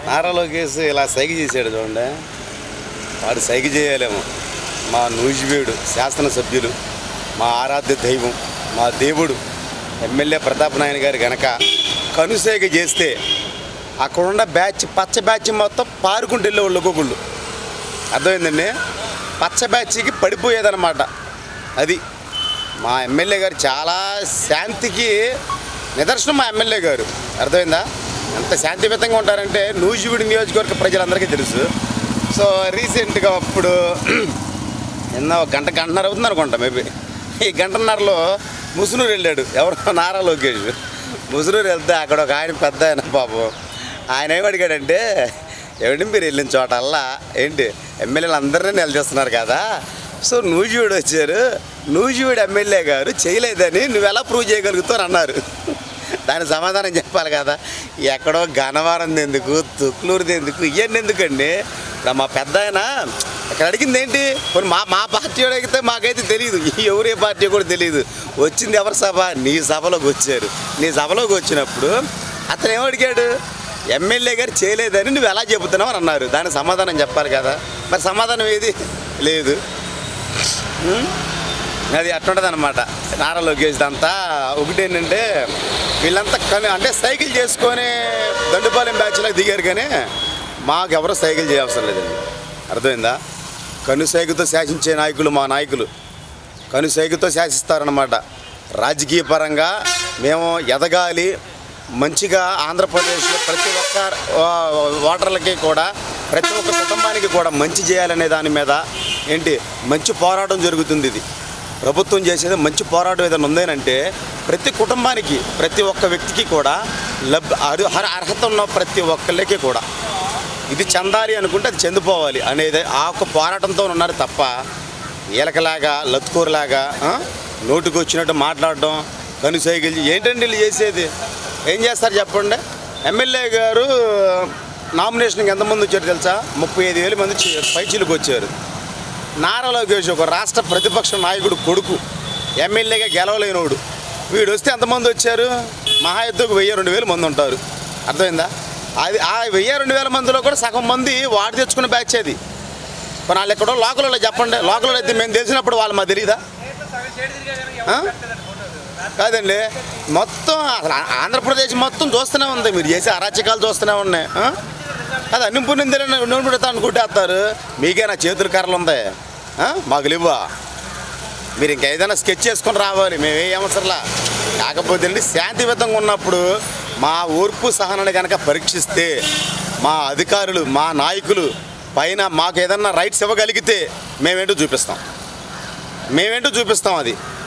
నారా లోకేష్ ఇలా సైగ చేశాడు చూడండి వాడు సైగ చేయాలేమో మా నూజివీడు శాసనసభ్యులు మా ఆరాధ్య దైవం మా దేవుడు ఎమ్మెల్యే ప్రతాప్ నాయన గారు గనక కనుసైగ చేస్తే అక్కడున్న బ్యాచ్ పచ్చ బ్యాచ్ మొత్తం పారుకుంటూ వెళ్ళేవాళ్ళు ఒక్కొక్కళ్ళు అర్థమైందండి పచ్చ బ్యాచ్కి పడిపోయేదన్నమాట అది మా ఎమ్మెల్యే గారు చాలా శాంతికి నిదర్శనం మా ఎమ్మెల్యే గారు అర్థమైందా ఎంత శాంతియుతంగా ఉంటారంటే నూజివీడు నియోజకవర్గ ప్రజలందరికీ తెలుసు సో రీసెంట్గా అప్పుడు నిన్న ఒక గంట గంటన్నర అవుతుంది అనుకుంటా మేబీ ఈ గంటన్నరలో ముసునూరు వెళ్ళాడు ఎవరో నారా లోకేష్ ముసునూరు వెళ్తే అక్కడ ఒక ఆయన పెద్ద ఆయన పాపం ఆయన ఏమడిగాడంటే ఏమండి మీరు వెళ్ళిన చోటల్లా ఏంటి ఎమ్మెల్యేలు అందరినీ నిలదీస్తున్నారు కదా సో నూజివీడు వచ్చారు నూజివీడు ఎమ్మెల్యే గారు చేయలేదని నువ్వు ఎలా ప్రూవ్ చేయగలుగుతావు అన్నారు దాని సమాధానం చెప్పాలి కదా ఎక్కడో గనవరం ఎందుకు తుక్లూరుది ఎందుకు ఇవన్నీ ఎందుకండి ఇప్పుడు మా పెద్ద ఆయన ఇక్కడ అడిగింది ఏంటి పోనీ మా మా పార్టీ వాడు అడిగితే మాకైతే తెలియదు ఎవరే పార్టీ కూడా తెలియదు వచ్చింది ఎవరి సభ నీ సభలోకి వచ్చారు నీ సభలోకి వచ్చినప్పుడు అతను ఏమడిగాడు ఎమ్మెల్యే గారు చేయలేదని నువ్వు ఎలా చెబుతున్నావు అని అన్నారు దానికి సమాధానం చెప్పాలి కదా మరి సమాధానం ఏది లేదు ఉం? అది అట్లుంటుంది అనమాట నారా లోకేష్ అంతా ఒకటేంటంటే వీళ్ళంతా కని అంటే సైకిల్ చేసుకొని దండుపాలెం బ్యాచ్లకు దిగారు కానీ మాకు ఎవరు సైకిల్ చేయవసరం లేదండి అర్థమైందా కనుసైగుతో శాసించే నాయకులు మా నాయకులు కనుసైగుతో శాసిస్తారనమాట రాజకీయ పరంగా మేము ఎదగాలి మంచిగా ఆంధ్రప్రదేశ్లో ప్రతి ఒక్క ఆ, ఓటర్లకి కూడా ప్రతి ఒక్క కుటుంబానికి కూడా మంచి చేయాలనే దాని మీద ఏంటి మంచి పోరాటం జరుగుతుంది ఇది ప్రభుత్వం చేసేది మంచి పోరాటం ఏదైనా ఉందేనంటే ప్రతి కుటుంబానికి ప్రతి ఒక్క వ్యక్తికి కూడా లబ్ అరు అర్- అర్హత ఉన్న ప్రతి ఒక్కళ్ళకి కూడా ఇది చెందాలి అనుకుంటే అది చెందిపోవాలి అనేది ఆ ఒక్క పోరాటంతో ఉన్నారు తప్ప ఈలకలాగా లత్కూరులాగా ఆ? నోటికి వచ్చినట్టు మాట్లాడడం కనుసైకిల్ ఏంటండి వీళ్ళు చేసేది ఏం చేస్తారు చెప్పండి ఎమ్మెల్యే గారు నామినేషన్కి ఎంతమంది వచ్చారు తెలుసా ముప్పై ఐదు వేల మంది చి- పైచీలకు వచ్చారు నారా లోకేష్ ఒక రాష్ట్ర ప్రతిపక్ష నాయకుడు కొడుకు ఎమ్మెల్యేగా గెలవలేనోడు వీడు వస్తే ఎంతమంది వచ్చారు మహా ఎత్తుకు వెయ్యి రెండు వేల మంది ఉంటారు అర్థమైందా అది ఆ వెయ్యి రెండు వేల మందిలో కూడా సగం మంది వాడు తెచ్చుకున్న బ్యాచ్ అది కొన్ని వాళ్ళు ఎక్కడో లోకల్లో చెప్పండి లోకల్లో అయితే మేము తెలిసినప్పుడు వాళ్ళు మాకు తెలియదా ఆ? కాదండి మొత్తం అసలు ఆ- ఆంధ్రప్రదేశ్ మొత్తం చూస్తూనే ఉంది మీరు చేసే అరాచకాలు చూస్తూనే ఉన్నాయి ఆ? అది అన్ని పుణ్యం నూనె పెడతా అనుకుంటేస్తారు మీకే నా చేతులు కర్రలు ఉంది ఆ? మాకు లేవా మీరు ఇంకా ఏదైనా స్కెచ్ చేసుకొని రావాలి మేమే అవసరంలా కాకపోతే అండి శాంతియుతంగా ఉన్నప్పుడు మా ఓర్పు సహనాన్ని కనుక పరీక్షిస్తే మా అధికారులు మా నాయకులు పైన మాకు ఏదన్నా రైట్స్ ఇవ్వగలిగితే మేమేంటో చూపిస్తాం మేమేంటో చూపిస్తాం అది